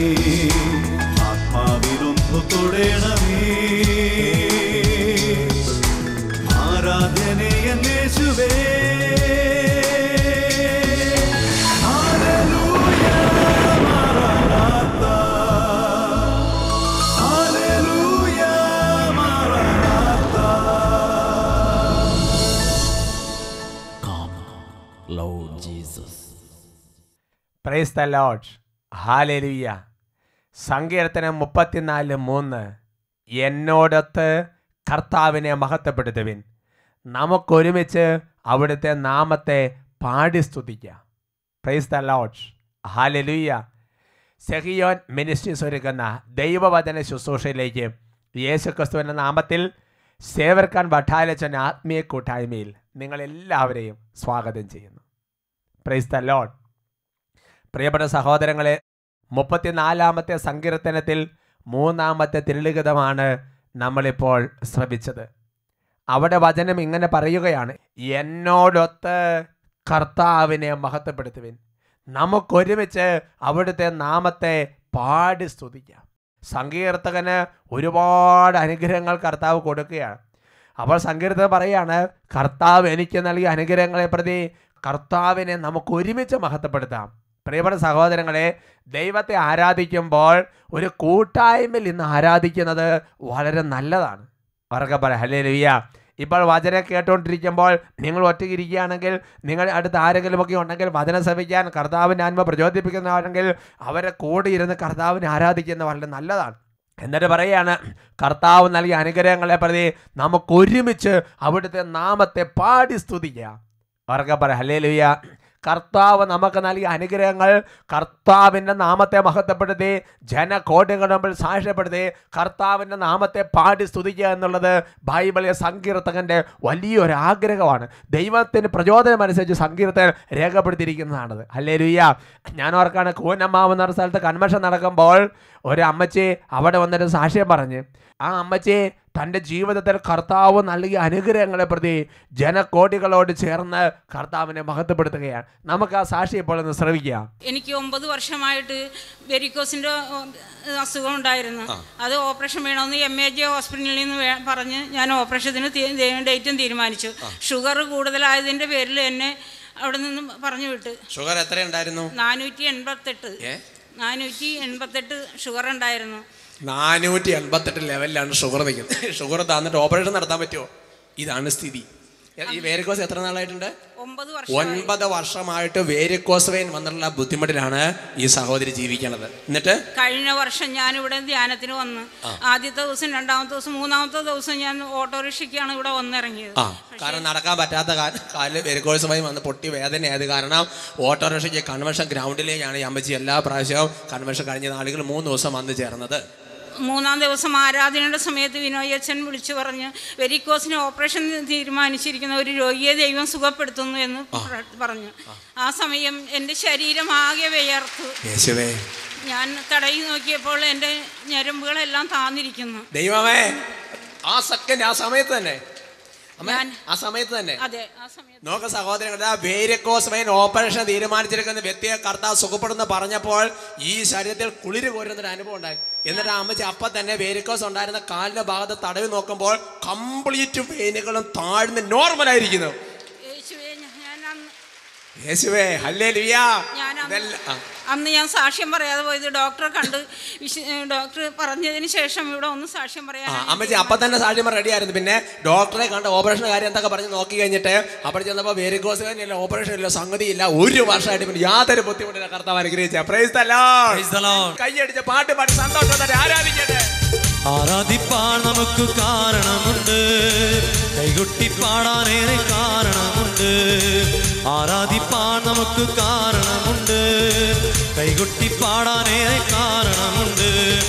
ആത്മാവിലൊന്നു തൊടേണമേ ആരാധനയേശുവേ ഹല്ലേലൂയ മാറാനാത്ത ഹല്ലേലൂയ മാറാനാത്ത Come, Lord Jesus. Praise the Lord ഹാലേലുയ്യ സങ്കീർത്തനം മുപ്പത്തിനാല് മൂന്ന് എന്നോടൊത്ത് കർത്താവിനെ മഹത്വപ്പെടുത്തുവിൻ നമുക്കൊരുമിച്ച് അവിടുത്തെ നാമത്തെ പാടി സ്തുതിക്കാം പ്രൈസ് ദ ലോഡ് ഹാലലുയ്യ സെഹിയോൻ മിനിസ്ട്രീസ് ഒരുക്കുന്ന ദൈവവചന ശുശ്രൂഷയിലേക്ക് യേശുക്രിസ്തുവിൻ്റെ നാമത്തിൽ സേവർക്കാൻ വട്ടാലച്ചൻ ആത്മീയ കൂട്ടായ്മയിൽ നിങ്ങളെല്ലാവരെയും സ്വാഗതം ചെയ്യുന്നു പ്രൈസ് ദ ലോഡ് പ്രിയപ്പെട്ട സഹോദരങ്ങളെ മുപ്പത്തിനാലാമത്തെ സങ്കീർത്തനത്തിൽ മൂന്നാമത്തെ തിരുളിഖിതമാണ് നമ്മളിപ്പോൾ ശ്രമിച്ചത് അവിടെ വചനം ഇങ്ങനെ പറയുകയാണ് എന്നോടൊത്ത് കർത്താവിനെ മഹത്വപ്പെടുത്തുവിൻ നമുക്കൊരുമിച്ച് അവിടുത്തെ നാമത്തെ പാടി സ്തുതിക്കാം സങ്കീർത്തകന് ഒരുപാട് അനുഗ്രഹങ്ങൾ കർത്താവ് കൊടുക്കുകയാണ് അപ്പോൾ സങ്കീർത്തകൻ പറയാണ് കർത്താവ് എനിക്ക് നൽകിയ അനുഗ്രഹങ്ങളെ പ്രതി കർത്താവിനെ നമുക്ക് ഒരുമിച്ച് മഹത്വപ്പെടുത്താം പ്രിയപ്പെട്ട സഹോദരങ്ങളെ ദൈവത്തെ ആരാധിക്കുമ്പോൾ ഒരു കൂട്ടായ്മയിൽ ഇന്ന് ആരാധിക്കുന്നത് വളരെ നല്ലതാണ് അവർക്ക് പറയാം ഹലേ ലുയ്യ ഇപ്പോൾ വചനം കേട്ടുകൊണ്ടിരിക്കുമ്പോൾ നിങ്ങൾ ഒറ്റയ്ക്ക് ഇരിക്കുകയാണെങ്കിൽ നിങ്ങൾ അടുത്ത് ആരെങ്കിലുമൊക്കെ ഉണ്ടെങ്കിൽ വചനം ശ്രമിക്കാൻ കർത്താവിൻ്റെ ആത്മ പ്രചോദിപ്പിക്കുന്നവരെങ്കിൽ അവരെ കൂടെ ഇരുന്ന് കർത്താവിനെ ആരാധിക്കുന്നത് വളരെ നല്ലതാണ് എന്നിട്ട് പറയാണ് കർത്താവ് നൽകിയ അനുഗ്രഹങ്ങളെ പ്രതി നമുക്ക് ഒരുമിച്ച് അവിടുത്തെ നാമത്തെ പാടി സ്തുതിക്കാം അവർക്ക് പറയാം ഹലേ ലുയ്യ കർത്താവ് നമുക്ക് നൽകിയ അനുഗ്രഹങ്ങൾ കർത്താവിൻ്റെ നാമത്തെ മഹത്വപ്പെടുത്തി ജനകോടികളുടെ മുമ്പിൽ സാക്ഷ്യപ്പെടുത്തി കർത്താവിൻ്റെ നാമത്തെ പാടി സ്തുതിക്കുക എന്നുള്ളത് ബൈബിളിലെ സങ്കീർത്തകൻ്റെ വലിയൊരു ആഗ്രഹമാണ് ദൈവത്തിന് പ്രചോദനം അനുസരിച്ച് സങ്കീർത്തകൻ രേഖപ്പെടുത്തിയിരിക്കുന്നതാണത് അല്ലേ ലുയ്യ ഞാൻ ഓർക്കാണ് കൂനമ്മാവ് എന്ന സ്ഥലത്ത് കൺവെൻഷൻ നടക്കുമ്പോൾ ഒരു അമ്മച്ചി അവിടെ വന്നിട്ട് സാക്ഷ്യം പറഞ്ഞ് ആ അമ്മച്ചി തൻ്റെ ജീവിതത്തിൽ കർത്താവ് നൽകിയ അനുഗ്രഹങ്ങളെ പ്രതി ജനകോടികളോട് ചേർന്ന് കർത്താവിനെ മഹത്വപ്പെടുത്തുകയാണ് നമുക്ക് ആ സാക്ഷി ഇപ്പോൾ ഒന്ന് ശ്രമിക്കാം എനിക്ക് ഒമ്പത് വർഷമായിട്ട് വെരിക്കോസിൻ്റെ അസുഖം ഉണ്ടായിരുന്നു അത് ഓപ്പറേഷൻ വേണമെന്ന് എം എ ജെ ഹോസ്പിറ്റലിൽ നിന്ന് വേ- പറഞ്ഞ് ഞാൻ ഓപ്പറേഷത്തിന് തീ- ദേ- ഡേറ്റും തീരുമാനിച്ചു ഷുഗർ കൂടുതലായതിൻ്റെ പേരിൽ എന്നെ അവിടെ നിന്ന് പറഞ്ഞു വിട്ട് ഷുഗർ എത്ര ഉണ്ടായിരുന്നു നാനൂറ്റി എൺപത്തെട്ട് നാനൂറ്റി എൺപത്തെട്ട് ഷുഗർ ഉണ്ടായിരുന്നു നാനൂറ്റി എൺപത്തെട്ട് ലെവലിലാണ് ഷുഗർ നിൽക്കുന്നത് ഷുഗർ തന്നിട്ട് ഓപ്പറേഷൻ നടത്താൻ പറ്റുമോ ഇതാണ് സ്ഥിതി ഈ വേരിക്കോസ് എത്ര നാളായിട്ടുണ്ട് ഒമ്പത് വർഷം ഒൻപത് വർഷമായിട്ട് വേരിക്കോസ് വെയിൻ വന്നിട്ടുള്ള ബുദ്ധിമുട്ടിലാണ് ഈ സഹോദരി ജീവിക്കണത് എന്നിട്ട് കഴിഞ്ഞ വർഷം ഞാനിവിടെ ധ്യാനത്തിന് വന്ന് ആദ്യത്തെ ദിവസം രണ്ടാമത്തെ ദിവസം മൂന്നാമത്തെ ദിവസം ഞാൻ ഓട്ടോറിക്ഷയ്ക്കാണ് ഇവിടെ വന്നിറങ്ങിയത് ആ കാരണം നടക്കാൻ പറ്റാത്ത കാ- കാലിൽ വെരിക്കോസ് വെയിൻ വന്ന് പൊട്ടി വേദനയായത് കാരണം ഓട്ടോറിക്ഷയ്ക്ക് കൺവെൻഷൻ ഗ്രൗണ്ടിലേക്കാണ് ഈ അമ്മച്ചി എല്ലാ പ്രാവശ്യവും കൺവെൻഷൻ കഴിഞ്ഞ നാളുകൾ മൂന്ന് ദിവസം വന്ന് ചേർന്നത് മൂന്നാം ദിവസം ആരാധനയുടെ സമയത്ത് വിനോയ് അച്ഛൻ വിളിച്ചു പറഞ്ഞ് വെരിക്കോസിന് ഓപ്പറേഷൻ തീരുമാനിച്ചിരിക്കുന്ന ഒരു രോഗിയെ ദൈവം സുഖപ്പെടുത്തുന്നു എന്ന് പ്ര- പറഞ്ഞു ആ സമയം എൻ്റെ ശരീരം ആകെ വിയർത്തു യേശുവേ ഞാൻ കടയിൽ നോക്കിയപ്പോൾ എൻ്റെ ഞരമ്പുകളെല്ലാം താന്നിരിക്കുന്നു ദൈവമേ ആ സെക്കൻഡ് ആ സമയത്ത് തന്നെ അമ്മേ, ഞാൻ- ആ സമയത്ത് തന്നെ അതെ ആ സമയത്ത് നോക്ക സഹോദരങ്ങളുടെ വേരിക്കോസ് വെയിൻ ഓപ്പറേഷൻ തീരുമാനിച്ചിരിക്കുന്ന വ്യക്തിയെ കർത്താവ് സുഖപ്പെടുന്ന പറഞ്ഞപ്പോൾ ഈ ശരീരത്തിൽ കുളിര് കോരുന്ന ഒരു അനുഭവം ഉണ്ടായി എന്നിട്ട് ആ അമ്മച്ചി അപ്പൊ തന്നെ വേരിക്കോസ് ഉണ്ടായിരുന്ന കാലിന്റെ ഭാഗത്ത് തടവി നോക്കുമ്പോൾ കംപ്ലീറ്റ് വെയിനുകളും താഴ്ന്ന് നോർമൽ ആയിരിക്കുന്നു യേശുവേ ഞാൻ അന്ന് യേശുവേ ഹല്ലേ ലുയാ ഞാൻ അന്ന് അന്ന് ഞാൻ സാക്ഷ്യം പറയാതെ പോയത് ഡോക്ടറെ കണ്ട് വിശ ഡോക്ടർ പറഞ്ഞതിന് ശേഷം ഇവിടെ ഒന്ന് സാക്ഷ്യം പറയാൻ അമ്മച്ചി അപ്പൊ തന്നെ സാക്ഷ്യം റെഡി ആയിരുന്നു പിന്നെ ഡോക്ടറെ കണ്ട് ഓപ്പറേഷൻ കാര്യം എന്തൊക്കെ പറഞ്ഞ് നോക്കി കഴിഞ്ഞിട്ട് അവിടെ ചെന്നപ്പോൾ വേരിക്കോസ് ഇല്ല ഓപ്പറേഷൻ ഇല്ല സംഗതി ഇല്ല ഒരു വർഷമായിട്ട് പിന്നെ യാതൊരു ബുദ്ധിമുട്ടില്ല കർത്താവ് അനുഗ്രഹിച്ച പ്രൈസ് Praise the Lord. കൈയടിച്ച് പാട്ട് പാടി സന്തോഷത്തോടെ ആരാധിക്കട്ടെ ആരാധിപ്പാൻ നമുക്ക് കാരണമുണ്ട് കൈകൊട്ടി പാടാനേറെ കാരണമുണ്ട് ആരാധിപ്പാൻ നമുക്ക് കാരണമുണ്ട് കൈകൊട്ടി പാടാനേറെ കാരണമുണ്ട്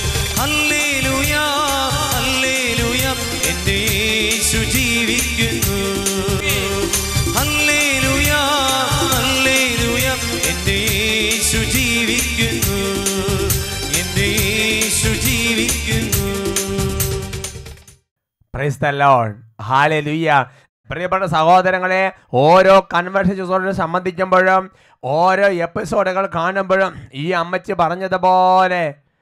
ഹല്ലേലൂയ ഹല്ലേലൂയ എൻ്റെ യേശു ജീവിക്കുന്നു ഹല്ലേലൂയ ഹല്ലേലൂയ എൻ്റെ യേശു ജീവിക്കുന്നു എൻ്റെ യേശു ജീവിക്കുന്നു പ്രൈസ് ദ ലോർഡ് ഹാലലുയ്യ പ്രിയപ്പെട്ട സഹോദരങ്ങളെ ഓരോ കൺവെൻഷൻ ശുശ്രൂഷ സംബന്ധിക്കുമ്പോഴും ഓരോ എപ്പിസോഡുകൾ കാണുമ്പോഴും ഈ അമ്മച്ചി പറഞ്ഞതുപോലെ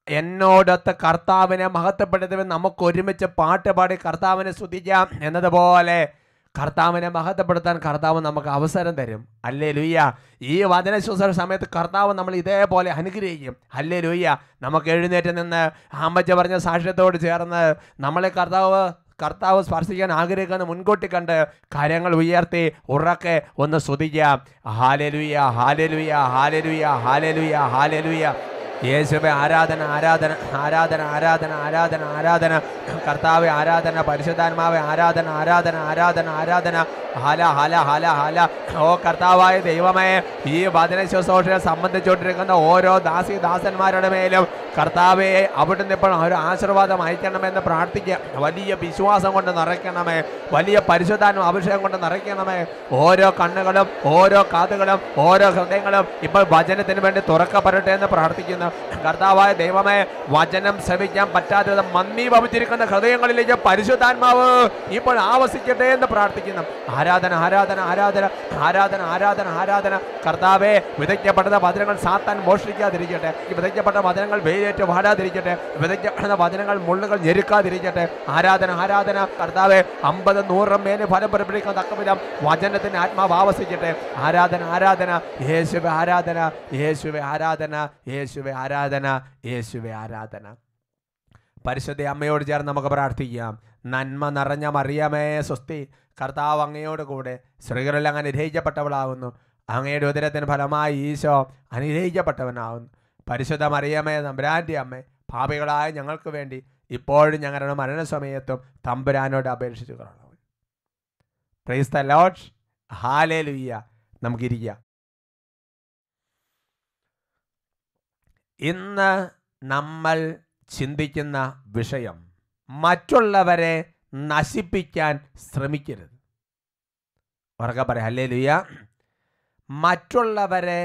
എന്നോടൊത്ത് കർത്താവിനെ മഹത്വപ്പെടുത്തുമെന്ന് നമുക്ക് ഒരുമിച്ച് പാട്ട് പാടി കർത്താവിനെ സ്തുതിക്കാം എന്നതുപോലെ കർത്താവിനെ മഹത്വപ്പെടുത്താൻ കർത്താവ് നമുക്ക് അവസരം തരും അല്ലേ ലുയ്യ ഈ വചന ശുശ്രൂഷ സമയത്ത് കർത്താവ് നമ്മൾ ഇതേപോലെ അനുഗ്രഹിക്കും അല്ലേ ലുയ്യ നമുക്ക് എഴുന്നേറ്റ് നിന്ന് അമ്മച്ച പറഞ്ഞ സാക്ഷ്യത്തോട് ചേർന്ന് നമ്മളെ കർത്താവ് കർത്താവ് സ്പർശിക്കാൻ ആഗ്രഹിക്കുന്ന മുൻകൂട്ടി കണ്ട് കാര്യങ്ങൾ ഉയർത്തി ഉറക്കെ ഒന്ന് സ്തുതിക്കാം ഹാലലുയ ഹാലലുയ ഹാലലുയ ഹാലലുയ ഹാലലുയ യേശുവെ ആരാധന ആരാധന ആരാധന ആരാധന ആരാധന ആരാധന കർത്താവെ ആരാധന പരിശുദ്ധാത്മാവെ ആരാധന ആരാധന ആരാധന ആരാധന ഹല ഹല ഹല ഹല ഓ കർത്താവായ ദൈവമേ ഈ വചന ശുശ്രൂഷയെ സംബന്ധിച്ചുകൊണ്ടിരിക്കുന്ന ഓരോ ദാസി ദാസന്മാരുടെ മേലും കർത്താവെ അവിടുന്ന് ഇപ്പോൾ ഒരു ആശീർവാദം അയക്കണമെന്ന് പ്രാർത്ഥിക്കുക വലിയ വിശ്വാസം കൊണ്ട് നിറയ്ക്കണമേ വലിയ പരിശുദ്ധാനും അഭിഷേകം കൊണ്ട് നിറയ്ക്കണമേ ഓരോ കണ്ണുകളും ഓരോ കാതുകളും ഓരോ ഹൃദയങ്ങളും ഇപ്പോൾ വചനത്തിന് വേണ്ടി തുറക്കപ്പെടട്ടെ എന്ന് പ്രാർത്ഥിക്കുന്നു കർത്താവായ ദൈവമേ വചനം ശ്രമിക്കാൻ പറ്റാത്തത് മന്ദീഭവിച്ചിരിക്കുന്ന ഹൃദയങ്ങളിലേക്ക് പരിശുദ്ധാത്മാവ് ഇപ്പോൾ ആവസിക്കട്ടെ എന്ന് പ്രാർത്ഥിക്കുന്നു ആരാധന ആരാധന ആരാധന ആരാധന ആരാധന ആരാധന കർത്താവെ വിതയ്ക്കപ്പെടുന്ന വചനങ്ങൾ സാത്താൻ മോഷ്ടിക്കാതിരിക്കട്ടെ ഈ വിതയ്ക്കപ്പെട്ട വചനങ്ങൾ വെയിലേറ്റ് വാടാതിരിക്കട്ടെ വിതയ്ക്കപ്പെടുന്ന വചനങ്ങൾ മുള്ളുകൾ ഞെരുക്കാതിരിക്കട്ടെ ആരാധന ആരാധന കർത്താവെ അമ്പത് നൂറും മേന് ഫലം പുറപ്പെടുവിക്കുന്ന തക്കവിധം വചനത്തിന് ആത്മാവ് ആവസിക്കട്ടെ ആരാധന ആരാധന യേശുവെ ആരാധന യേശുവെ ആരാധന യേശുവെ ആരാധന യേശുവെ ആരാധന പരിശുദ്ധ അമ്മയോട് ചേർന്ന് നമുക്ക് പ്രാർത്ഥിക്കാം നന്മ നിറഞ്ഞ മറിയമേ സ്വസ്തി കർത്താവ് അങ്ങയോട് കൂടെ സ്ത്രീകളിൽ അങ്ങ് അനുഗ്രഹിക്കപ്പെട്ടവളാകുന്നു അങ്ങയുടെ ഉദരത്തിന് ഫലമായി ഈശോ അനുഗ്രഹിക്കപ്പെട്ടവനാകുന്നു പരിശുദ്ധ മറിയമേ തമ്പുരാൻ്റെ അമ്മേ പാപികളായ ഞങ്ങൾക്ക് വേണ്ടി ഇപ്പോഴും ഞങ്ങളുടെ മരണസമയത്തും തമ്പുരാനോട് അപേക്ഷിച്ചു കാണണം പ്രൈസ് ദ ലോഡ് ഹാലേ ലുയ്യ നമുക്കിരിക്കാം ഇന്ന് നമ്മൾ ചിന്തിക്കുന്ന വിഷയം മറ്റുള്ളവരെ നശിപ്പിക്കാൻ ശ്രമിക്കരുത് ഉറക്കെ പറയാം അല്ലേ ലുയ്യ മറ്റുള്ളവരെ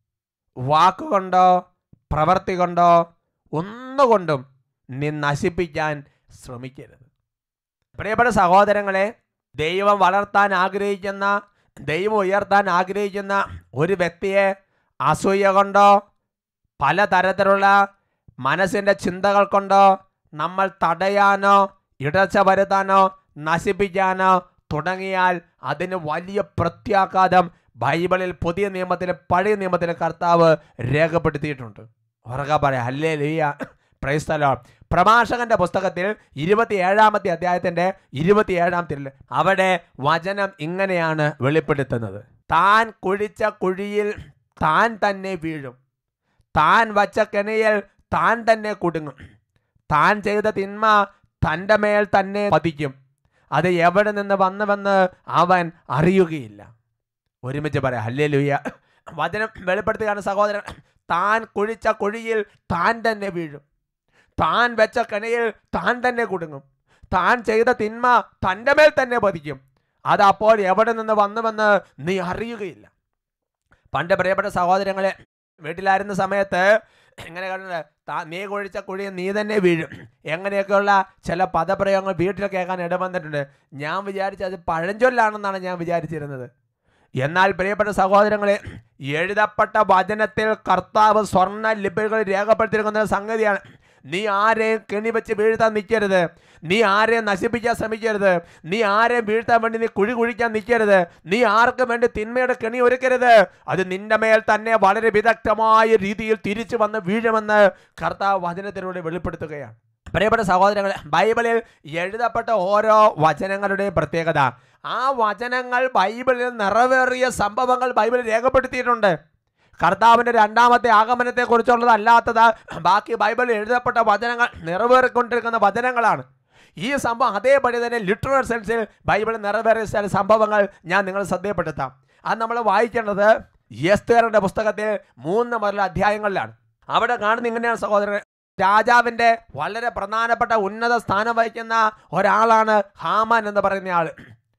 വാക്കുകൊണ്ടോ പ്രവൃത്തി കൊണ്ടോ ഒന്നുകൊണ്ടും നീ നശിപ്പിക്കാൻ ശ്രമിക്കരുത് പ്രിയപ്പെട്ട സഹോദരങ്ങളെ ദൈവം വളർത്താൻ ആഗ്രഹിക്കുന്ന ദൈവം ഉയർത്താൻ ആഗ്രഹിക്കുന്ന ഒരു വ്യക്തിയെ അസൂയ കൊണ്ടോ പലതരത്തിലുള്ള മനസ്സിൻ്റെ ചിന്തകൾ കൊണ്ടോ നമ്മൾ തടയാനോ ഇടർച്ച വരുത്താനോ നശിപ്പിക്കാനോ തുടങ്ങിയാൽ അതിന് വലിയ പ്രത്യാഘാതം ബൈബിളിൽ പുതിയ നിയമത്തിലും പഴയ നിയമത്തിലും കർത്താവ് രേഖപ്പെടുത്തിയിട്ടുണ്ട് ഉറക പറയാം അല്ലേ ലിയ പ്രൈസ്തലോ പ്രഭാഷകന്റെ പുസ്തകത്തിൽ ഇരുപത്തിയേഴാമത്തെ അധ്യായത്തിന്റെ ഇരുപത്തിയേഴാം തിരിൽ അവിടെ വചനം ഇങ്ങനെയാണ് വെളിപ്പെടുത്തുന്നത് താൻ കുഴിച്ച കുഴിയിൽ താൻ തന്നെ വീഴും താൻ വച്ച കെണിയിൽ താൻ തന്നെ കുടുങ്ങും താൻ ചെയ്ത തിന്മ തൻ്റെ മേൽ തന്നെ പതിക്കും അത് എവിടെ നിന്ന് വന്നുവെന്ന് അവൻ അറിയുകയില്ല ഒരുമിച്ച് പറയാം ഹല്ലേ ലുയ്യ വചനം വെളിപ്പെടുത്തുകയാണ് സഹോദരൻ താൻ കുഴിച്ച കുഴിയിൽ താൻ തന്നെ വീഴും താൻ വെച്ച കണിയിൽ താൻ തന്നെ കുടുങ്ങും താൻ ചെയ്ത തിന്മ തൻ്റെ മേൽ തന്നെ പതിക്കും അത് അപ്പോൾ എവിടെ നിന്ന് വന്നുവെന്ന് നീ അറിയുകയില്ല പണ്ട് പ്രിയപ്പെട്ട സഹോദരങ്ങളെ വീട്ടിലായിരുന്ന സമയത്ത് എങ്ങനെ കാണുന്നത് താ നീ കുഴിച്ച കുഴി നീ തന്നെ വീഴും എങ്ങനെയൊക്കെയുള്ള ചില പദപ്രയോഗങ്ങൾ വീട്ടിൽ കേൾക്കാൻ ഇടവന്നിട്ടുണ്ട് ഞാൻ വിചാരിച്ചത് പഴഞ്ചൊല്ലാണെന്നാണ് ഞാൻ വിചാരിച്ചിരുന്നത് എന്നാൽ പ്രിയപ്പെട്ട സഹോദരങ്ങളെ എഴുതപ്പെട്ട വചനത്തിൽ കർത്താവ് സ്വർണ്ണ ലിപികൾ രേഖപ്പെടുത്തിയിരിക്കുന്ന ഒരു സംഗതിയാണ് നീ ആരെയും കെണി വെച്ച് വീഴ്ത്താൻ നിൽക്കരുത് നീ ആരെയും നശിപ്പിക്കാൻ ശ്രമിക്കരുത് നീ ആരെയും വീഴ്ത്താൻ വേണ്ടി നീ കുഴി കുഴിക്കാൻ നിൽക്കരുത് നീ ആർക്കും വേണ്ടി തിന്മയുടെ കെണി ഒരുക്കരുത് അത് നിന്റെ മേൽ തന്നെ വളരെ വിദഗ്ധമായ രീതിയിൽ തിരിച്ചു വന്ന് വീഴുമെന്ന് കർത്താവ് വചനത്തിലൂടെ വെളിപ്പെടുത്തുകയാണ് പ്രിയപ്പെട്ട സഹോദരങ്ങളെ ബൈബിളിൽ എഴുതപ്പെട്ട ഓരോ വചനങ്ങളുടെയും പ്രത്യേകത ആ വചനങ്ങൾ ബൈബിളിൽ നിറവേറിയ സംഭവങ്ങൾ ബൈബിളിൽ രേഖപ്പെടുത്തിയിട്ടുണ്ട് കർത്താവിൻ്റെ രണ്ടാമത്തെ ആഗമനത്തെക്കുറിച്ചുള്ളതല്ലാത്തത് ബാക്കി ബൈബിളിൽ എഴുതപ്പെട്ട വചനങ്ങൾ നിറവേറിക്കൊണ്ടിരിക്കുന്ന വചനങ്ങളാണ് ഈ സംഭവം അതേപടി തന്നെ ലിറ്ററൽ സെൻസിൽ ബൈബിളിൽ നിറവേറിയ ചില സംഭവങ്ങൾ ഞാൻ നിങ്ങൾ ശ്രദ്ധയപ്പെടുത്താം അത് നമ്മൾ വായിക്കേണ്ടത് യസ്തേറിൻ്റെ പുസ്തകത്തിൽ മൂന്ന് മുതലുള്ള അധ്യായങ്ങളിലാണ് അവിടെ കാണുന്ന ഇങ്ങനെയാണ് സഹോദരൻ രാജാവിൻ്റെ വളരെ പ്രധാനപ്പെട്ട ഉന്നത സ്ഥാനം വഹിക്കുന്ന ഒരാളാണ് ഹാമാൻ എന്ന് പറയുന്ന ആൾ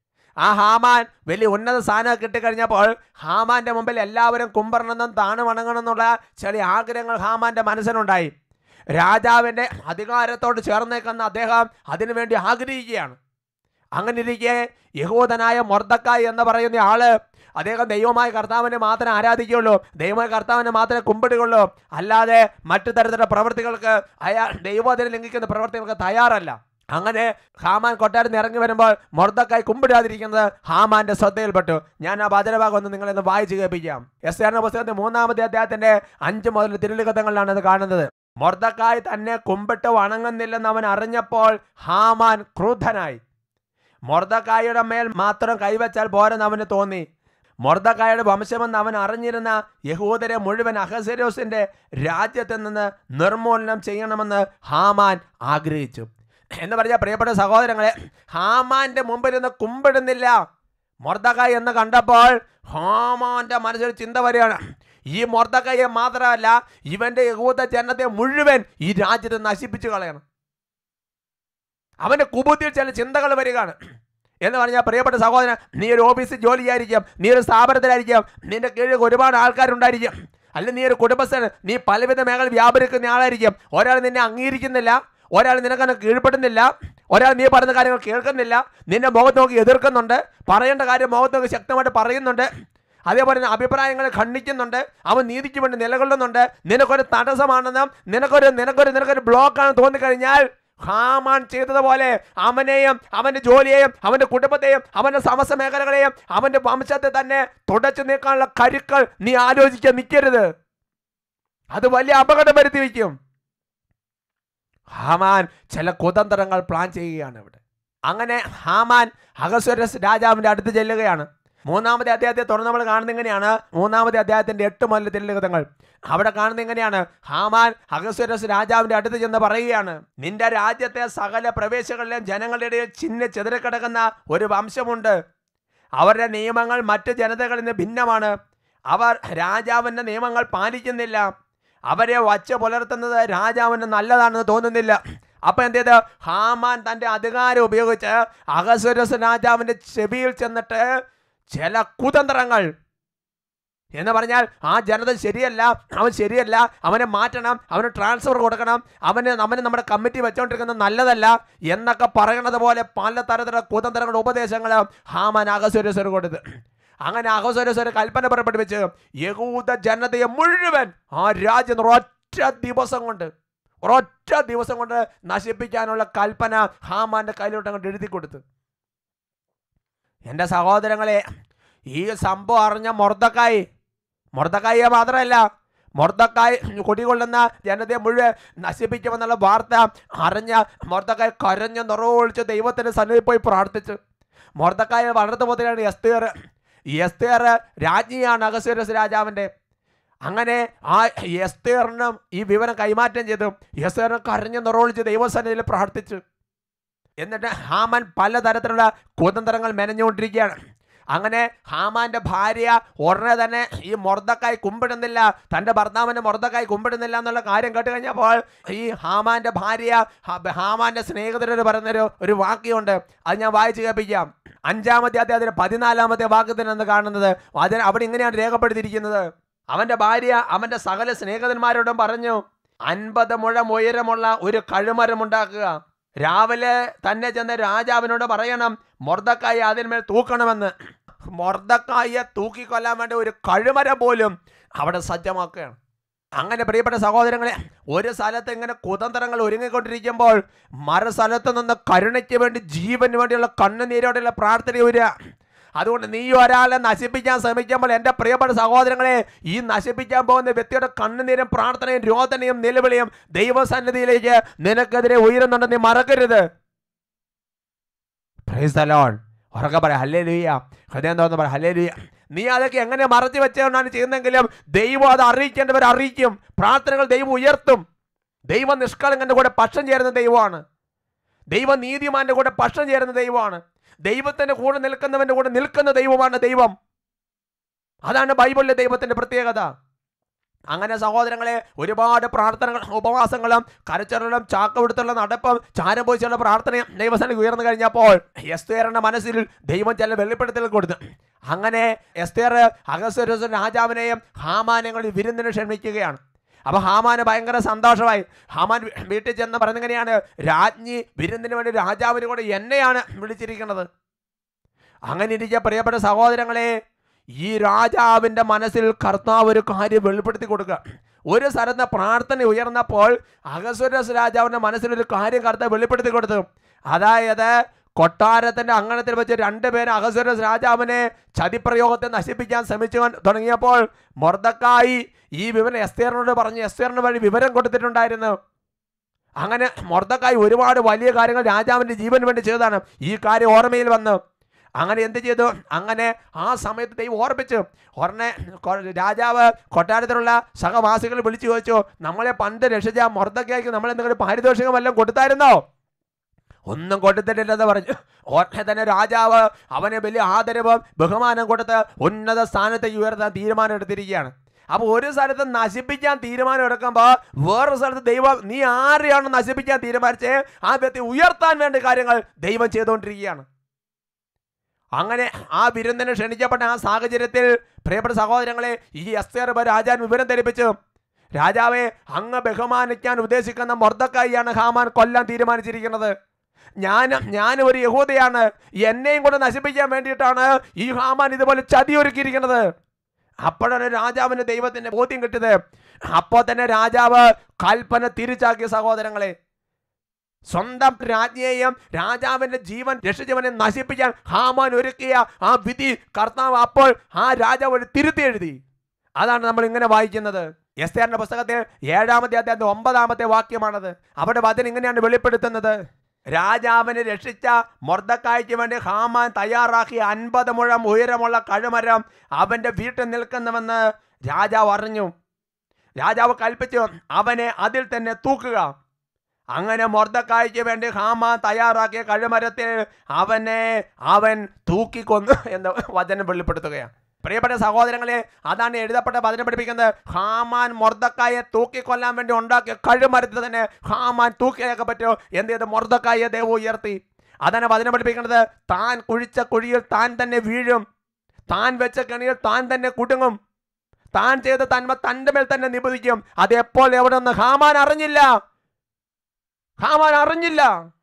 ആ ഹാമാൻ വലിയ ഉന്നത സ്ഥാനം കിട്ടിക്കഴിഞ്ഞപ്പോൾ ഹാമാന്റെ മുമ്പിൽ എല്ലാവരും കുമ്പറണമെന്നും താണു വണങ്ങണമെന്നുള്ള ചില ആഗ്രഹങ്ങൾ ഹാമാന്റെ മനസ്സിനുണ്ടായി രാജാവിൻ്റെ അധികാരത്തോട് ചേർന്നേക്കുന്ന അദ്ദേഹം അതിനുവേണ്ടി ആഗ്രഹിക്കുകയാണ് അങ്ങനെ ഇരിക്കെ യഹൂദനായ മൊർദക്കായ് എന്ന് പറയുന്ന ആള് അദ്ദേഹം ദൈവമായ കർത്താവിനെ മാത്രമേ ആരാധിക്കുകയുള്ളൂ ദൈവമായ കർത്താവിനെ മാത്രമേ കുമ്പിടുകയുള്ളൂ അല്ലാതെ മറ്റു തരത്തിലുള്ള പ്രവൃത്തികൾക്ക് അയാൾ ദൈവത്തിനെ ലംഘിക്കുന്ന പ്രവൃത്തികൾക്ക് തയ്യാറല്ല അങ്ങനെ ഹാമാൻ കൊട്ടാരത്തിൽ നിന്ന് ഇറങ്ങി വരുമ്പോൾ മൊർദക്കായി കുമ്പിടാതിരിക്കുന്നത് ഹാമാന്റെ ശ്രദ്ധയിൽപ്പെട്ടു ഞാൻ ആ ഭദ്രഭാഗം ഒന്ന് നിങ്ങളെ ഒന്ന് വായിച്ചു കേൾപ്പിക്കാം എസ് ആറിന്റെ പുസ്തകത്തിന്റെ മൂന്നാമത്തെ അദ്ദേഹത്തിന്റെ അഞ്ച് മുതൽ തിരുലിഖിതങ്ങളിലാണ് അത് കാണുന്നത് മൊർദക്കായി തന്നെ കുമ്പിട്ട് വണങ്ങുന്നില്ലെന്ന് അവൻ അറിഞ്ഞപ്പോൾ ഹാമാൻ ക്രുദ്ധനായി മൊർദക്കായുടെ മേൽ മാത്രം കൈവച്ചാൽ പോരെന്ന് അവന് തോന്നി മൊർദക്കായുടെ വംശമെന്ന് അവൻ അറിഞ്ഞിരുന്ന യഹൂദരെ മുഴുവൻ അഹസരോസിന്റെ രാജ്യത്ത് നിന്ന് നിർമൂലനം ചെയ്യണമെന്ന് ഹാമാൻ ആഗ്രഹിച്ചു എന്ന് പറഞ്ഞാൽ പ്രിയപ്പെട്ട സഹോദരങ്ങളെ ഹാമാന്റെ മുമ്പിൽ നിന്ന് കുമ്പിടുന്നില്ല മൊർദക്കായ് എന്ന് കണ്ടപ്പോൾ ഹാമാന്റെ മനസ്സിൽ ചിന്ത വരികയാണ് ഈ മൊർദക്കായെ മാത്രമല്ല ഇവന്റെ യഹൂദ ജനത്തെ മുഴുവൻ ഈ രാജ്യത്ത് നശിപ്പിച്ചു കളയണം അവന്റെ കുബുദ്ധിയിൽ ചില ചിന്തകൾ വരികയാണ് എന്ന് പറഞ്ഞാൽ പ്രിയപ്പെട്ട സഹോദരൻ നീ ഒരു ഓഫീസിൽ ജോലി ചെയ്യായിരിക്കാം നീ ഒരു സ്ഥാപനത്തിലായിരിക്കാം നിന്റെ കീഴിൽ ഒരുപാട് ആൾക്കാരുണ്ടായിരിക്കും അല്ലെങ്കിൽ നീ ഒരു കുടുംബസ്ഥൻ നീ പലവിധ മേഖല വ്യാപരിക്കുന്ന ആളായിരിക്കും ഒരാൾ നിന്നെ അംഗീകരിക്കുന്നില്ല ഒരാൾ നിനക്കന്നെ കീഴ്പ്പെടുന്നില്ല ഒരാൾ നീ പറയുന്ന കാര്യങ്ങൾ കേൾക്കുന്നില്ല നിന്റെ മുഖത്ത് നോക്കി എതിർക്കുന്നുണ്ട് പറയേണ്ട കാര്യം മുഖത്ത് നോക്കി ശക്തമായിട്ട് പറയുന്നുണ്ട് അതേപോലെ തന്നെ അഭിപ്രായങ്ങളെ ഖണ്ഡിക്കുന്നുണ്ട് അവൻ നീതിക്ക് വേണ്ടി നിലകൊള്ളുന്നുണ്ട് നിനക്കൊരു തടസ്സമാണെന്നും നിനക്കൊരു നിനക്കൊരു നിനക്കൊരു ബ്ലോക്കാണെന്ന് തോന്നിക്കഴിഞ്ഞാൽ ഹാമാൻ ചെയ്തതുപോലെ അവനെയും അവന്റെ ജോലിയെയും അവന്റെ കുടുംബത്തെയും അവന്റെ സമസ്ത മേഖലകളെയും അവന്റെ വംശത്തെ തന്നെ തുടച്ചു നീക്കാനുള്ള കരുക്കൾ നീ ആലോചിക്കാൻ നിൽക്കരുത് അത് വലിയ അപകടം വരുത്തി വയ്ക്കും ഹാമാൻ ചില കുതന്ത്രങ്ങൾ പ്ലാൻ ചെയ്യുകയാണ് ഇവിടെ അങ്ങനെ ഹാമാൻ അഹസ്വരസ് രാജാവിന്റെ അടുത്ത് ചെല്ലുകയാണ് മൂന്നാമത്തെ അധ്യായത്തെ തുടർന്ന് നമ്മൾ കാണുന്നത് എങ്ങനെയാണ് മൂന്നാമത്തെ അധ്യായത്തിന്റെ എട്ട് മുതൽ തിരുലിഖിതങ്ങൾ അവിടെ കാണുന്നത് എങ്ങനെയാണ് ഹാമാൻ അഹസ്വരസ് രാജാവിന്റെ അടുത്ത് ചെന്ന് പറയുകയാണ് നിന്റെ രാജ്യത്തെ സകല പ്രവേശങ്ങളിലെയും ജനങ്ങളുടെ ഇടയിൽ ചിന്ന ചെതറിക്കിടക്കുന്ന ഒരു വംശമുണ്ട് അവരുടെ നിയമങ്ങൾ മറ്റ് ജനതകളിൽ നിന്ന് ഭിന്നമാണ് അവർ രാജാവിൻ്റെ നിയമങ്ങൾ പാലിക്കുന്നില്ല അവരെ വച്ച് പുലർത്തുന്നത് രാജാവിന് നല്ലതാണെന്ന് തോന്നുന്നില്ല അപ്പൊ എന്ത് ചെയ്ത് ഹാമാൻ തന്റെ അധികാരം ഉപയോഗിച്ച് അഹസ്വരസ് രാജാവിന്റെ ചെവിയിൽ ചെന്നിട്ട് ചില കുതന്ത്രങ്ങൾ എന്ന് പറഞ്ഞാൽ ആ ജനത ശരിയല്ല അവൻ ശരിയല്ല അവനെ മാറ്റണം അവന് ട്രാൻസ്ഫർ കൊടുക്കണം അവന് അവന് നമ്മുടെ കമ്മിറ്റി വെച്ചോണ്ടിരിക്കുന്നത് നല്ലതല്ല എന്നൊക്കെ പറയണത് പോലെ പല തരത്തിലുള്ള കുതന്ത്രങ്ങളുടെ ഉപദേശങ്ങൾ ഹാമാൻ അഹസ്വരസ്വർ കൊടുത്ത് അങ്ങനെ അഹസ്വരസ്വര കൽപ്പന പുറപ്പെടുവിച്ച് യഹൂദ ജനതയെ മുഴുവൻ ആ രാജ്യം ഒരൊറ്റ ദിവസം കൊണ്ട് ഒരൊറ്റ ദിവസം കൊണ്ട് നശിപ്പിക്കാനുള്ള കൽപ്പന ഹാമാന്റെ കയ്യിലോട്ട് അങ്ങോട്ട് എഴുതി കൊടുത്തു എൻ്റെ സഹോദരങ്ങളെ ഈ സംഭവം അറിഞ്ഞ മൊർദക്കായി മൊർദക്കായെ മാത്രമല്ല മൊർദക്കായ് കുടികൊള്ളുന്ന ജനതയെ മുഴുവൻ നശിപ്പിക്കുമെന്നുള്ള വാർത്ത അറിഞ്ഞ മൊർദക്കായ് കരഞ്ഞ് നിറവൊഴിച്ച് ദൈവത്തിൻ്റെ സന്നിധി പോയി പ്രാർത്ഥിച്ചു മൊർദക്കായ വളർന്നു പോലെയാണ് എസ്തേർ എസ്തേർ രാജ്ഞിയാണ് അഗസ്വരസ് രാജാവിൻ്റെ അങ്ങനെ ആ എസ്തേറിനും ഈ വിവരം കൈമാറ്റം ചെയ്തു എസ്തേറിന് കരഞ്ഞ് നിറവൊഴിച്ച് ദൈവസന്നിധിയിൽ പ്രാർത്ഥിച്ചു എന്നിട്ട് ഹാമാൻ പലതരത്തിലുള്ള കുതന്ത്രങ്ങൾ മെനഞ്ഞുകൊണ്ടിരിക്കുകയാണ് അങ്ങനെ ഹാമാന്റെ ഭാര്യ ഉടനെ തന്നെ ഈ മൊർദക്കായി കുമ്പിടുന്നില്ല തൻ്റെ ഭർത്താവിൻ്റെ മൊർദക്കായി കുമ്പിടുന്നില്ല എന്നുള്ള കാര്യം കേട്ട് കഴിഞ്ഞപ്പോൾ ഈ ഹാമാന്റെ ഭാര്യ ഹ- ഹാമാന്റെ സ്നേഹിതരോട് പറയുന്നൊരു ഒരു വാക്യമുണ്ട് അത് ഞാൻ വായിച്ചു കേൾപ്പിക്കാം അഞ്ചാമത്തെ അദ്ദേഹത്തിന് പതിനാലാമത്തെ വാക്യത്തിനെന്ന് കാണുന്നത് അതിന് അവിടെ ഇങ്ങനെയാണ് രേഖപ്പെടുത്തിയിരിക്കുന്നത് അവന്റെ ഭാര്യ അവന്റെ സകല സ്നേഹിതന്മാരോടും പറഞ്ഞു അൻപത് മുഴം ഉയരമുള്ള ഒരു കഴുമരം ഉണ്ടാക്കുക രാവിലെ തന്നെ ചെന്ന് രാജാവിനോട് പറയണം മൊർദക്കായി അതിന്മേൽ തൂക്കണമെന്ന് മൊർദക്കായെ തൂക്കിക്കൊല്ലാൻ വേണ്ടി ഒരു കഴുമരം പോലും അവിടെ സജ്ജമാക്കുകയാണ് അങ്ങനെ പ്രിയപ്പെട്ട സഹോദരങ്ങളെ ഒരു സ്ഥലത്ത് ഇങ്ങനെ കുതന്ത്രങ്ങൾ ഒരുങ്ങിക്കൊണ്ടിരിക്കുമ്പോൾ മറു സ്ഥലത്ത് നിന്ന് കരുണയ്ക്ക് വേണ്ടി ജീവന് വേണ്ടിയുള്ള കണ്ണുനീരോടെയുള്ള പ്രാർത്ഥന വരിക അതുകൊണ്ട് നീ ഒരാളെ നശിപ്പിക്കാൻ ശ്രമിക്കുമ്പോൾ എൻ്റെ പ്രിയപ്പെട്ട സഹോദരങ്ങളെ ഈ നശിപ്പിക്കാൻ പോകുന്ന വ്യക്തിയുടെ കണ്ണുനീരും പ്രാർത്ഥനയും രോദനയും നിലവിളിയും ദൈവസന്നിധിയിലേക്ക് നിനക്കെതിരെ ഉയരുന്നുണ്ടെന്ന് നീ മറക്കരുത് പ്രൈസ് ദ ലോർഡ് ഉറക്കെ പറയാം ഹല്ലേ ലൂയ ഹൃദയം തോന്നുന്നു പറയാം ഹല്ലേ ലൂയ നീ അതൊക്കെ എങ്ങനെ മറച്ചു വെച്ചുകൊണ്ടാണ് ചെയ്യുന്നതെങ്കിലും ദൈവം അത് അറിയിക്കേണ്ടവർ അറിയിക്കും പ്രാർത്ഥനകൾ ദൈവം ഉയർത്തും ദൈവം നിഷ്കളങ്കന്റെ കൂടെ പക്ഷം ചേരുന്ന ദൈവമാണ് ദൈവം നീതിമാന്റെ കൂടെ പക്ഷം ചേരുന്ന ദൈവമാണ് ദൈവത്തിന്റെ കൂടെ നിൽക്കുന്നവന്റെ കൂടെ നിൽക്കുന്ന ദൈവമാണ് ദൈവം അതാണ് ബൈബിളിലെ ദൈവത്തിന്റെ പ്രത്യേകത അങ്ങനെ സഹോദരങ്ങളെ ഒരുപാട് പ്രാർത്ഥനകളും ഉപവാസങ്ങളും കരച്ചറലും ചാക്കവിടുത്തുള്ള നടപ്പും ചാരം പോയിച്ചുള്ള പ്രാർത്ഥനയും ദൈവസ്ഥാനം ഉയർന്നു കഴിഞ്ഞപ്പോൾ എസ്തേറിന്റെ മനസ്സിൽ ദൈവം ചില വെളിപ്പെടുത്തൽ കൊടുത്തു അങ്ങനെ എസ്തേർ അഗസ്വരസ് രാജാവിനെയും ഹാമാനെയും കൂടി വിരുന്നിന് ക്ഷണിക്കുകയാണ് അപ്പൊ ഹാമാന് ഭയങ്കര സന്തോഷമായി ഹാമാൻ വീ- വീട്ടിൽ ചെന്ന് പറയുന്നങ്ങനെയാണ് രാജ്ഞി വിരുന്നിന് വേണ്ടി രാജാവിന് കൂടെ എന്നെയാണ് വിളിച്ചിരിക്കുന്നത് അങ്ങനെ ഇരിക്കുക പ്രിയപ്പെട്ട സഹോദരങ്ങളെ ഈ രാജാവിൻ്റെ മനസ്സിൽ കർത്താവ് ഒരു കാര്യം വെളിപ്പെടുത്തി കൊടുക്കുക ഒരു സ്ഥലത്ത് പ്രാർത്ഥന ഉയർന്നപ്പോൾ അഗസ്വരസ് രാജാവിൻ്റെ മനസ്സിൽ ഒരു കാര്യം കർത്താവ് വെളിപ്പെടുത്തി കൊടുത്തു അതായത് കൊട്ടാരത്തിന്റെ അങ്കണത്തിൽ വെച്ച് രണ്ടുപേരും അഗസ്വരസ് രാജാവിനെ ചതിപ്രയോഗത്തെ നശിപ്പിക്കാൻ ശ്രമിച്ചു തുടങ്ങിയപ്പോൾ മൊർദക്കായി ഈ വിവരം എസ്തേറിനോട് പറഞ്ഞു എസ്തേറിന് വഴി വിവരം കൊടുത്തിട്ടുണ്ടായിരുന്നു അങ്ങനെ മൊർദക്കായി ഒരുപാട് വലിയ കാര്യങ്ങൾ രാജാവിൻ്റെ ജീവന് വേണ്ടി ചെയ്തതാണ് ഈ കാര്യം ഓർമ്മയിൽ വന്നു അങ്ങനെ എന്ത് ചെയ്തു അങ്ങനെ ആ സമയത്ത് ദൈവം ഓർപ്പിച്ചു ഉടനെ കൊ- രാജാവ് കൊട്ടാരത്തിലുള്ള സഹവാസികൾ വിളിച്ചു ചോദിച്ചു നമ്മളെ പണ്ട് രക്ഷിച്ച മൊർദക്കായ്ക്ക് നമ്മൾ എന്തെങ്കിലും പാരിതോഷികം വല്ലതും കൊടുത്തായിരുന്നോ ഒന്നും കൊടുത്തിട്ടില്ലെന്ന് പറഞ്ഞു ഉടനെ തന്നെ രാജാവ് അവനെ വലിയ ആദരവും ബഹുമാനം കൊടുത്ത് ഉന്നത സ്ഥാനത്തേക്ക് ഉയർത്താൻ തീരുമാനം എടുത്തിരിക്കുകയാണ് അപ്പോൾ ഒരു സ്ഥലത്ത് നശിപ്പിക്കാൻ തീരുമാനം എടുക്കുമ്പോൾ വേറൊരു സ്ഥലത്ത് ദൈവം നീ ആരെയാണ് നശിപ്പിക്കാൻ തീരുമാനിച്ചേ ആ വ്യക്തി ഉയർത്താൻ വേണ്ട കാര്യങ്ങൾ ദൈവം ചെയ്തുകൊണ്ടിരിക്കുകയാണ് അങ്ങനെ ആ വിരുന്നിന് ക്ഷണിക്കപ്പെട്ട ആ സാഹചര്യത്തിൽ പ്രിയപ്പെട്ട സഹോദരങ്ങളെ ഈ എസ്തേർ രാജാൻ വിവരം ധരിപ്പിച്ചു രാജാവെ അങ്ങ് ബഹുമാനിക്കാൻ ഉദ്ദേശിക്കുന്ന മൊർദക്കായിയാണ് ഹാമാൻ കൊല്ലാൻ തീരുമാനിച്ചിരിക്കുന്നത് ഞാൻ ഞാൻ ഒരു യഹൂദയാണ് എന്നെയും കൂടെ നശിപ്പിക്കാൻ വേണ്ടിയിട്ടാണ് ഈ ഹാമാൻ ഇതുപോലെ ചതിയൊരുക്കിയിരിക്കുന്നത് അപ്പോഴാണ് രാജാവിന് ദൈവത്തിന്റെ ബോധ്യം കിട്ടിയത് അപ്പോൾ തന്നെ രാജാവ് കൽപ്പന തിരിച്ചാക്കിയ സഹോദരങ്ങളെ സ്വന്തം രാജ്ഞിയെയും രാജാവിന്റെ ജീവൻ രക്ഷിച്ചവനെ നശിപ്പിക്കാൻ ഹാമാൻ ഒരുക്കിയ ആ വിധി കർത്താവ് അപ്പോൾ ആ രാജാവ് ഒരു തിരുത്തി എഴുതി അതാണ് നമ്മൾ ഇങ്ങനെ വായിക്കുന്നത് എസ്തേറിന്റെ പുസ്തകത്തിൽ ഏഴാമത്തെ അധ്യായത്തിന്റെ ഒമ്പതാമത്തെ വാക്യമാണത് അവിടെ വചനം ഇങ്ങനെയാണ് വെളിപ്പെടുത്തുന്നത് രാജാവിനെ രക്ഷിച്ച മൊർദക്കായ്ക്ക് വേണ്ടി ഹാമാൻ തയ്യാറാക്കിയ അൻപത് മുഴം ഉയരമുള്ള കഴുമരം അവന്റെ വീട്ടിൽ നിൽക്കുന്നുവെന്ന് രാജാവ് അറിഞ്ഞു രാജാവ് കൽപ്പിച്ചു അവനെ അതിൽ തന്നെ തൂക്കുക അങ്ങനെ മൊർദക്കായ്ക്ക് വേണ്ടി ഹാമാൻ തയ്യാറാക്കിയ കഴുമരത്തിൽ അവനെ അവൻ തൂക്കിക്കൊന്നു എന്ന് വചനം വെളിപ്പെടുത്തുകയാണ് പ്രിയപ്പെട്ട സഹോദരങ്ങളെ അതാണ് എഴുതപ്പെട്ട വചനം പഠിപ്പിക്കുന്നത് ഹാമാൻ മൊർദക്കായെ തൂക്കിക്കൊല്ലാൻ വേണ്ടി ഉണ്ടാക്കിയ കഴുമരത്തിൽ തന്നെ ഹാമാൻ തൂക്കിയേക്കാൻ പറ്റുമോ എന്ത് ചെയ്ത് മൊർദക്കായെ ദൈവം ഉയർത്തി അതാണ് വചനം പഠിപ്പിക്കുന്നത് താൻ കുഴിച്ച കുഴിയിൽ താൻ തന്നെ വീഴും താൻ വെച്ച കെണിയിൽ താൻ തന്നെ കുടുങ്ങും താൻ ചെയ്ത തന്മ തൻ്റെ മേൽ തന്നെ നിബന്ധിക്കും അത് എപ്പോൾ എവിടെ നിന്ന് ഹാമാൻ അറിഞ്ഞില്ല ഹാമാൻ അറിഞ്ഞില്ല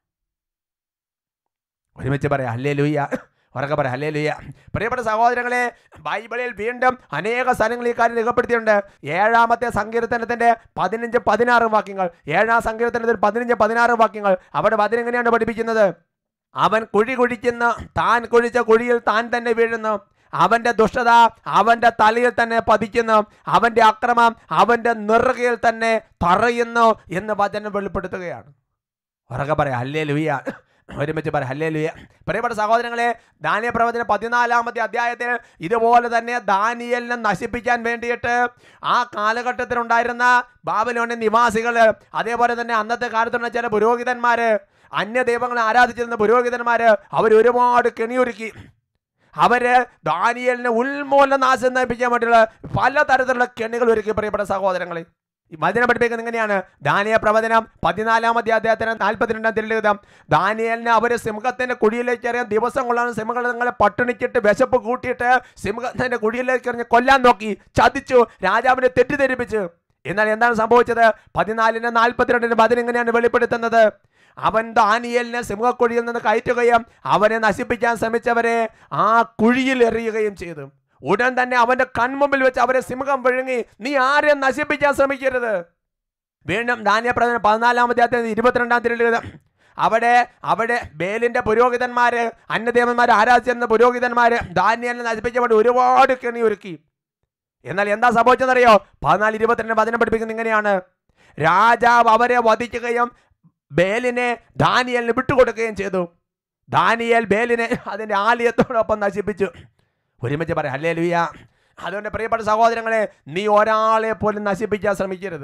ഒരുമിച്ച് പറയാം അല്ലേ ലൂയ്യ ഉറക്കെ പറയാം അല്ലേ ലൂയ്യ പ്രിയപ്പെട്ട സഹോദരങ്ങളെ ബൈബിളിൽ വീണ്ടും അനേക സ്ഥലങ്ങളിൽ ഈ കാര്യം രേഖപ്പെടുത്തിയിട്ടുണ്ട് ഏഴാമത്തെ സങ്കീർത്തനത്തിന്റെ പതിനഞ്ച് പതിനാറ് വാക്യങ്ങൾ ഏഴാം സങ്കീർത്തനത്തിൽ പതിനഞ്ച് പതിനാറ് വാക്യങ്ങൾ അവിടെ വചനം എങ്ങനെയാണ് പഠിപ്പിക്കുന്നത് അവൻ കുഴി കുഴിക്കുന്ന താൻ കുഴിച്ച കുഴിയിൽ താൻ തന്നെ വീഴുന്നു അവന്റെ ദുഷ്ടത അവന്റെ തലയിൽ തന്നെ പതിക്കുന്നു അവന്റെ അക്രമം അവന്റെ നെറുകയിൽ തന്നെ തറയുന്നു എന്ന് വചനം വെളിപ്പെടുത്തുകയാണ് ഉറക്കെ പറയാം ഹല്ലേ ലുയ്യ ഒരുമിച്ച് പറയാം ഹല്ലേ ലുയ്യ പ്രിയപ്പെട്ട സഹോദരങ്ങളെ ദാനിയ പ്രവചന പതിനാലാമത്തെ അധ്യായത്തിൽ ഇതുപോലെ തന്നെ ദാനിയലിനെ നശിപ്പിക്കാൻ വേണ്ടിയിട്ട് ആ കാലഘട്ടത്തിലുണ്ടായിരുന്ന ബാബിലോണിയ നിവാസികൾ അതേപോലെ തന്നെ അന്നത്തെ കാലത്തുള്ള ചില പുരോഹിതന്മാര് അന്യദൈവങ്ങളെ ആരാധിച്ചിരുന്ന പുരോഹിതന്മാര് അവർ ഒരുപാട് കെണിയൊരുക്കി അവര് ദാനിയലിനെ ഉന്മൂലനാശം നയിപ്പിക്കാൻ വേണ്ടിയുള്ള പലതരത്തിലുള്ള കെണികൾ ഒരുക്കി പ്രിയപ്പെട്ട സഹോദരങ്ങളെ ഈ വചനം പഠിപ്പിക്കുന്നത് എങ്ങനെയാണ് ദാനിയ പ്രവചനം പതിനാലാമത്തെ അധ്യായത്തിന് നാൽപ്പത്തിരണ്ടാം തിരുലിഖിതം ദാനിയലിനെ അവര് സിംഹത്തിന്റെ കുഴിയിലേക്ക് എറിയാൻ ദിവസം കൊള്ളാൻ സിംഹങ്ങളെ പട്ടിണിച്ചിട്ട് വിശപ്പ് കൂട്ടിയിട്ട് സിംഹത്തിന്റെ കുഴിയിലേക്ക് എറിഞ്ഞ് കൊല്ലാൻ നോക്കി ചതിച്ചു രാജാവിനെ തെറ്റിദ്ധരിപ്പിച്ചു എന്നാൽ എന്താണ് സംഭവിച്ചത് പതിനാലിന് നാൽപ്പത്തിരണ്ടിന് വചനം ഇങ്ങനെയാണ് വെളിപ്പെടുത്തുന്നത് അവൻ ദാനിയലിനെ സിംഹക്കുഴിയിൽ നിന്ന് കയറ്റുകയും അവനെ നശിപ്പിക്കാൻ ശ്രമിച്ചവരെ ആ കുഴിയിൽ എറിയുകയും ചെയ്തു ഉടൻ തന്നെ അവന്റെ കൺമുമ്പിൽ വെച്ച് അവരെ സിംഹം വിഴുങ്ങി നീ ആരെയും നശിപ്പിക്കാൻ ശ്രമിക്കരുത് വീണ്ടും ദാനിയ പ്രവചനം പതിനാലാമത്തെ അധ്യായം ഇരുപത്തിരണ്ടാം തിരുലിഖിതം അവിടെ അവിടെ ബേലിന്റെ പുരോഹിതന്മാര് അന്യദേവന്മാരെ ആരാധിച്ചിരുന്ന പുരോഹിതന്മാര് ധാന്യം നശിപ്പിക്കാൻ വേണ്ടി ഒരുപാട് കെണി ഒരുക്കി എന്നാൽ എന്താ സംഭവിച്ചെന്നറിയോ പതിനാല് ഇരുപത്തിരണ്ട് വചനം പഠിപ്പിക്കുന്നത് ഇങ്ങനെയാണ് രാജാവ് അവരെ വധിക്കുകയും ബേലിനെ ദാനിയലിന് വിട്ടുകൊടുക്കുകയും ചെയ്തു ദാനിയൽ ബേലിനെ അതിൻ്റെ ആലയത്തോടൊപ്പം നശിപ്പിച്ചു ഒരുമിച്ച് പറയാം അല്ലേ ലുയ്യ അതുകൊണ്ട് പ്രിയപ്പെട്ട സഹോദരങ്ങളെ നീ ഒരാളെ പോലും നശിപ്പിക്കാൻ ശ്രമിക്കരുത്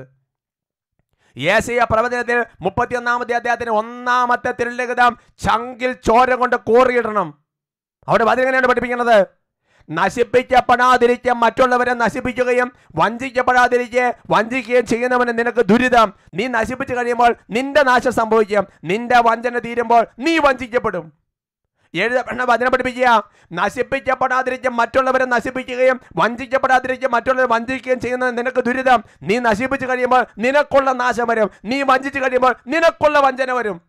ഏസിയ പ്രവചനത്തിൽ മുപ്പത്തിയൊന്നാമത്തെ അദ്ദേഹത്തിന് ഒന്നാമത്തെ തിരുലിഖിതം ചങ്കിൽ ചോര കൊണ്ട് കോറിയിടണം അവിടെ വചനങ്ങനെയാണ് പഠിപ്പിക്കുന്നത് നശിപ്പിക്കപ്പെടാതിരിക്കുക മറ്റുള്ളവരെ നശിപ്പിക്കുകയും വഞ്ചിക്കപ്പെടാതിരിക്കെ വഞ്ചിക്കുകയും ചെയ്യുന്നവന് നിനക്ക് ദുരിതം നീ നശിപ്പിച്ചു കഴിയുമ്പോൾ നിന്റെ നാശം സംഭവിക്കും നിന്റെ വഞ്ചന തീരുമ്പോൾ നീ വഞ്ചിക്കപ്പെടും എഴുതപ്പെട്ട വചനം പഠിപ്പിക്കുക നശിപ്പിക്കപ്പെടാതിരിക്കുക മറ്റുള്ളവരെ നശിപ്പിക്കുകയും വഞ്ചിക്കപ്പെടാതിരിക്കുക മറ്റുള്ളവരെ വഞ്ചിക്കുകയും ചെയ്യുന്നത് നിനക്ക് ദുരിതം നീ നശിപ്പിച്ചു കഴിയുമ്പോൾ നിനക്കുള്ള നാശം വരും നീ വഞ്ചിച്ചു കഴിയുമ്പോൾ നിനക്കുള്ള വഞ്ചന വരും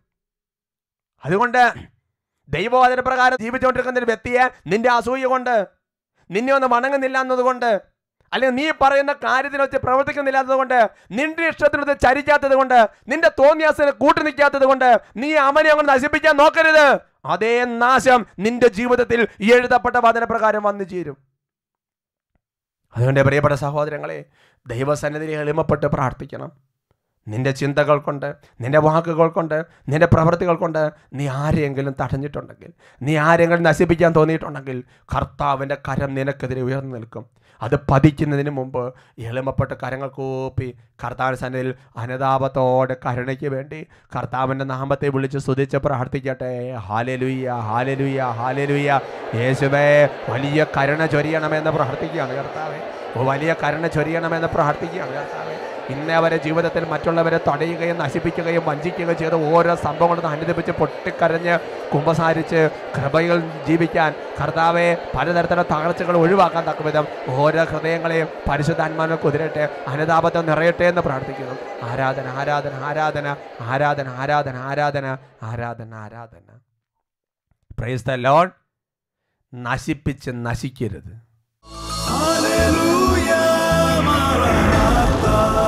അതുകൊണ്ട് ദൈവവചന പ്രകാരം ജീവിച്ചുകൊണ്ടിരിക്കുന്ന ഒരു വ്യക്തിയെ നിന്റെ അസൂയ കൊണ്ട് നിന്നെ ഒന്ന് വണങ്ങുന്നില്ല എന്നതുകൊണ്ട് അല്ലെങ്കിൽ നീ പറയുന്ന കാര്യത്തിൽ വെച്ച് പ്രവർത്തിക്കുന്നില്ലാത്തത് കൊണ്ട് നിന്റെ ഇഷ്ടത്തിനൊത്ത് ചരിക്കാത്തത് കൊണ്ട് നിന്റെ തോന്നിയാസന് കൂട്ടു നിൽക്കാത്തത് കൊണ്ട് നീ അവനെ അങ്ങ് നശിപ്പിക്കാൻ നോക്കരുത് അതേ നാശം നിന്റെ ജീവിതത്തിൽ എഴുതപ്പെട്ട വചനപ്രകാരം വന്നു ചേരും അതുകൊണ്ട് പ്രിയപ്പെട്ട സഹോദരങ്ങളെ ദൈവസന്നിധിയിൽ എളിമപ്പെട്ട് പ്രാർത്ഥിക്കണം നിന്റെ ചിന്തകൾ കൊണ്ട് നിന്റെ വാക്കുകൾ കൊണ്ട് നിന്റെ പ്രവൃത്തികൾ കൊണ്ട് നീ ആരെയെങ്കിലും തടഞ്ഞിട്ടുണ്ടെങ്കിൽ നീ ആരെങ്കിലും നശിപ്പിക്കാൻ തോന്നിയിട്ടുണ്ടെങ്കിൽ കർത്താവിൻ്റെ കരം നിനക്കെതിരെ ഉയർന്നു നിൽക്കും അത് പതിക്കുന്നതിന് മുമ്പ് എളിമപ്പെട്ട് കരങ്ങൾ കൂപ്പി കർത്താവിൻ്റെ സന്നിധിയിൽ അനുതാപത്തോടെ കരുണയ്ക്ക് വേണ്ടി കർത്താവിൻ്റെ നാമത്തെ വിളിച്ച് സ്തുതിച്ച് പ്രാർത്ഥിക്കട്ടെ ഹാലലുയ്യ ഹാലലുയ്യ ഹാലലുയ്യ യേശുവേ വലിയ കരുണ ചൊരിയണമെന്ന് പ്രാർത്ഥിക്കുകയാണ് കർത്താവെ ഓ വലിയ കരുണ ചൊരിയണമെന്ന് പ്രാർത്ഥിക്കുകയാണ് കർത്താവെ ഇന്നേ വരെ ജീവിതത്തിൽ മറ്റുള്ളവരെ തടയുകയും നശിപ്പിക്കുകയും വഞ്ചിക്കുകയും ചെയ്ത ഓരോ സംഭവങ്ങളും അനുദപിച്ച് പൊട്ടിക്കരഞ്ഞ് കുമ്പസാരിച്ച് കൃപയിൽ ജീവിക്കാൻ കർത്താവെ പലതരത്തിലുള്ള തകർച്ചകൾ ഒഴിവാക്കാൻ തക്ക വിധം ഓരോ ഹൃദയങ്ങളെയും പരിശുദ്ധാത്മാവിനെ കുതിരട്ടെ അനുതാപത്തെ നിറയട്ടെ എന്ന് പ്രാർത്ഥിക്കുന്നു ആരാധന ആരാധന ആരാധന ആരാധന ആരാധന ആരാധന ആരാധന ആരാധന പ്രൈസ് ദ ലോഡ് നശിപ്പിച്ച് നശിക്കരുത് ഹല്ലേലൂയ മാറാനാത്ത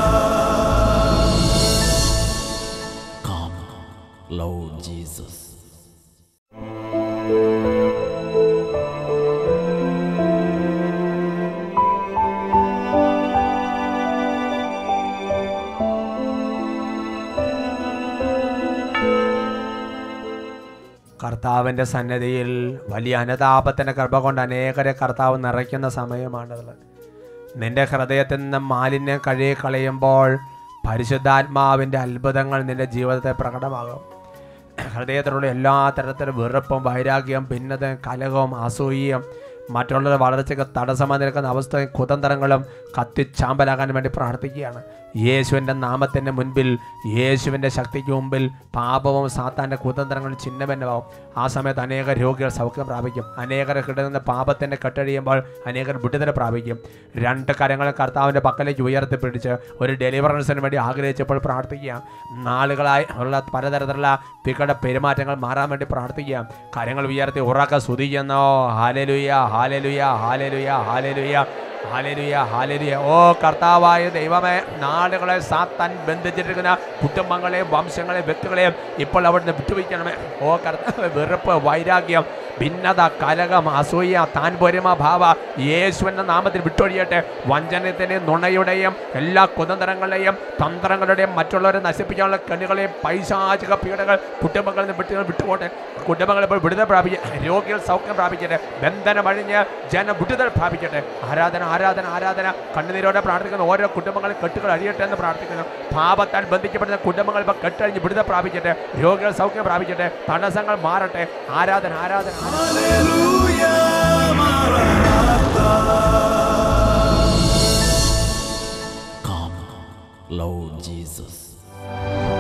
Come, Lord Jesus. കർത്താവിൻ്റെ സന്നദ്ധിയിൽ വലിയ അനുതാപത്തിൻ്റെ കൃപ കൊണ്ട് അനേകരെ കർത്താവ് നിറയ്ക്കുന്ന സമയമാണത് നിന്റെ ഹൃദയത്തിൽ നിന്ന് മാലിന്യം കഴുകി കളയുമ്പോൾ പരിശുദ്ധാത്മാവിൻ്റെ അത്ഭുതങ്ങൾ നിന്റെ ജീവിതത്തെ പ്രകടമാകും ഹൃദയത്തിലുള്ള എല്ലാ തരത്തിലും വെറുപ്പും വൈരാഗ്യം ഭിന്നത കലഹവും അസൂയയും മറ്റുള്ളവരുടെ വളർച്ചയ്ക്ക് തടസ്സമായി നിൽക്കുന്ന അവസ്ഥയും കുതന്ത്രങ്ങളും കത്തിച്ചാമ്പലാകാൻ വേണ്ടി പ്രാർത്ഥിക്കുകയാണ് യേശുവിൻ്റെ നാമത്തിൻ്റെ മുൻപിൽ യേശുവിൻ്റെ ശക്തിക്ക് മുമ്പിൽ പാപവും സാത്താൻ്റെ കുതന്ത്രങ്ങളും ചിഹ്നമെന്നമാവും ആ സമയത്ത് അനേക രോഗികൾ സൗഖ്യം പ്രാപിക്കും അനേകർ കിടന്ന പാപത്തിൻ്റെ കെട്ടഴിയുമ്പോൾ അനേകർ വിടുതല പ്രാപിക്കും രണ്ട് കരങ്ങളും കർത്താവിൻ്റെ പക്കലേക്ക് ഉയർത്തി പിടിച്ച് ഒരു ഡെലിവറൻസിന് വേണ്ടി ആഗ്രഹിച്ചപ്പോൾ പ്രാർത്ഥിക്കുക നാളുകളായി ഉള്ള പലതരത്തിലുള്ള വികട പെരുമാറ്റങ്ങൾ മാറാൻ വേണ്ടി പ്രാർത്ഥിക്കുക കരങ്ങൾ ഉയർത്തി ഉറക്ക സ്തുതിക്കുന്നോ ഹാലലുയ ഹാലലുയ ഹാലലുയ ഹാലലുയ ഹാലലുയ ഹാലലുയ ഓ കർത്താവായ ദൈവമേ നാടുകളെ സാത്താൻ ബന്ധിച്ചിരിക്കുന്ന കുടുംബങ്ങളെയും വംശങ്ങളെയും വ്യക്തികളെയും ഇപ്പോൾ അവിടുന്ന് വിട്ടുവയ്ക്കണമേ ഓ കർത്താവ് വെറുപ്പ് വൈരാഗ്യം ഭിന്നത കലകം അസൂയ താൻ പൊരുമ ഭാവ യേശുവിൻ്റെ നാമത്തിൽ വിട്ടൊഴിയട്ടെ വഞ്ചനത്തിൻ്റെയും നുണയുടെയും എല്ലാ കുതന്ത്രങ്ങളുടെയും തന്ത്രങ്ങളുടെയും മറ്റുള്ളവരെ നശിപ്പിക്കാനുള്ള കണ്ണുകളെയും പൈശാചിക പീഡകൾ കുടുംബങ്ങളിൽ നിന്ന് വിട്ടു വിട്ടുപോട്ടെ കുടുംബങ്ങൾ ഇപ്പോൾ വിടുതൽ പ്രാപിക്കട്ടെ രോഗികൾ സൗഖ്യം പ്രാപിക്കട്ടെ ബന്ധനമഴിഞ്ഞ് ജനം വിടുതൽ പ്രാപിക്കട്ടെ ആരാധന ആരാധന ആരാധന കണ്ണുനീരോടെ പ്രാർത്ഥിക്കുന്ന ഓരോ കുടുംബങ്ങളും കെട്ടുകൾ അഴിയട്ടെ എന്ന് പ്രാർത്ഥിക്കുന്നു പാപത്താൽ ബന്ധിക്കപ്പെടുന്ന കുടുംബങ്ങൾ ഇപ്പോൾ കെട്ടഴിഞ്ഞ് വിടുതൽ പ്രാപിക്കട്ടെ രോഗികൾ സൗഖ്യം പ്രാപിക്കട്ടെ തടസ്സങ്ങൾ മാറട്ടെ ആരാധന ആരാധന ആരാധന. ഹല്ലേലൂയ മാറാനാത്ത Come, Lord Jesus.